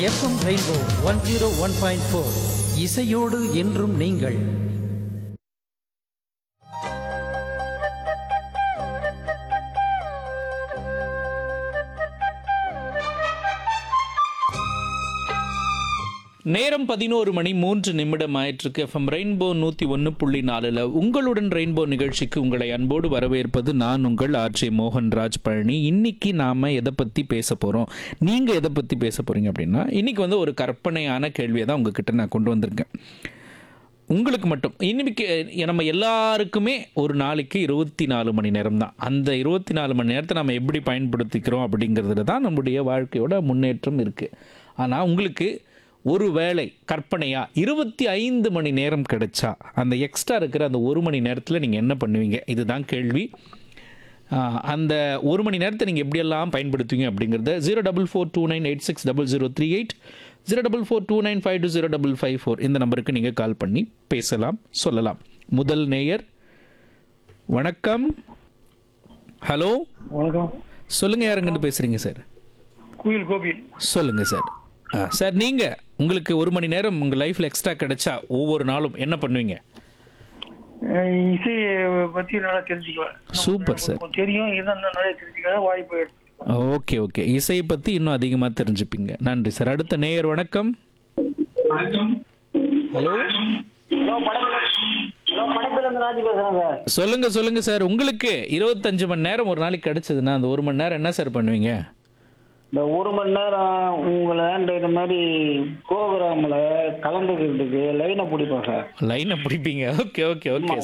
FM Rainbow one zero one point four இசையோடு என்றும் நீங்கள் நேரம் பதினோரு மணி மூன்று நிமிடம் ஆயிட்டிருக்கு எஃப்எம் ரெயின்போ நூற்றி ஒன்று புள்ளி நாலில் உங்களுடன் ரெயின்போ நிகழ்ச்சிக்கு உங்களை அன்போடு வரவேற்பது நான் உங்கள் ஆர்ஜே மோகன்ராஜ் பழனி இன்னைக்கு நாம் எதை பற்றி பேச போகிறோம் நீங்கள் எதை பற்றி பேச போகிறீங்க அப்படின்னா இன்னைக்கு வந்து ஒரு கற்பனையான கேள்வியை தான் உங்ககிட்ட நான் கொண்டு வந்திருக்கேன் உங்களுக்கு மட்டும் இன்னைக்கு நம்ம எல்லாருக்குமே ஒரு நாளைக்கு இருபத்தி நாலு மணி நேரம் தான் அந்த இருபத்தி நாலு மணி நேரத்தை நம்ம எப்படி பயன்படுத்திக்கிறோம் அப்படிங்கிறதுல தான் நம்முடைய வாழ்க்கையோட முன்னேற்றம் இருக்குது ஆனால் உங்களுக்கு ஒரு வேளை கற்பனையாக இருபத்தி ஐந்து மணி நேரம் கிடைச்சா அந்த எக்ஸ்ட்ரா இருக்கிற அந்த ஒரு மணி நேரத்தில் நீங்கள் என்ன பண்ணுவீங்க இதுதான் கேள்வி ஆஹ் அந்த ஒரு மணி நேரத்தை நீங்கள் எப்படியெல்லாம் பயன்படுத்துவீங்க அப்படிங்கிறத zero double four two nine eight six double zero three eight zero double four two nine five two zero double five four இந்த நம்பருக்கு நீங்கள் கால் பண்ணி பேசலாம் சொல்லலாம் முதல் நேயர் வணக்கம் ஹலோ வணக்கம் சொல்லுங்கள் யாருங்கன்னு பேசுகிறீங்க சார் குயில் கோபி சொல்லுங்கள் சார் ஆ சார் நீங்கள் உங்களுக்கு ஒரு மணி நேரம் உங்கள் லைஃப்பில் எக்ஸ்ட்ரா கிடைச்சா ஒவ்வொரு நாளும் என்ன பண்ணுவீங்க அஹ் இசையை பத்தி நல்லா தெரிஞ்சுக்குவேன் சூப்பர் சார் கொஞ்சம் தெரியும் இதான் நிறைய தெரிஞ்சுக்க வாய்ப்பு எடுத்துக்குவேன். ஓகே ஓகே இசையை பற்றி இன்னும் அதிகமாக தெரிஞ்சுப்பீங்க நன்றி சார் அடுத்த நேயர் வணக்கம் ஹலோ ஹலோ படத்துல இருந்து ராஜி பேசுறேன் சார் சொல்லுங்க சொல்லுங்க சார் உங்களுக்கு இருபத்தஞ்சு மணி நேரம் ஒரு நாளைக்கு கிடைச்சதுன்னா அந்த ஒரு மணி நேரம் என்ன சார் பண்ணுவீங்க இந்த ஒரு மணி நேரம் உங்களை இந்த மாதிரி ப்ரோக்ராம்ல கலந்துக்கிறதுக்கு லைனை பிடிப்போம் சார் லைனை பிடிப்பீங்க ஓகே ஓகே ஓகே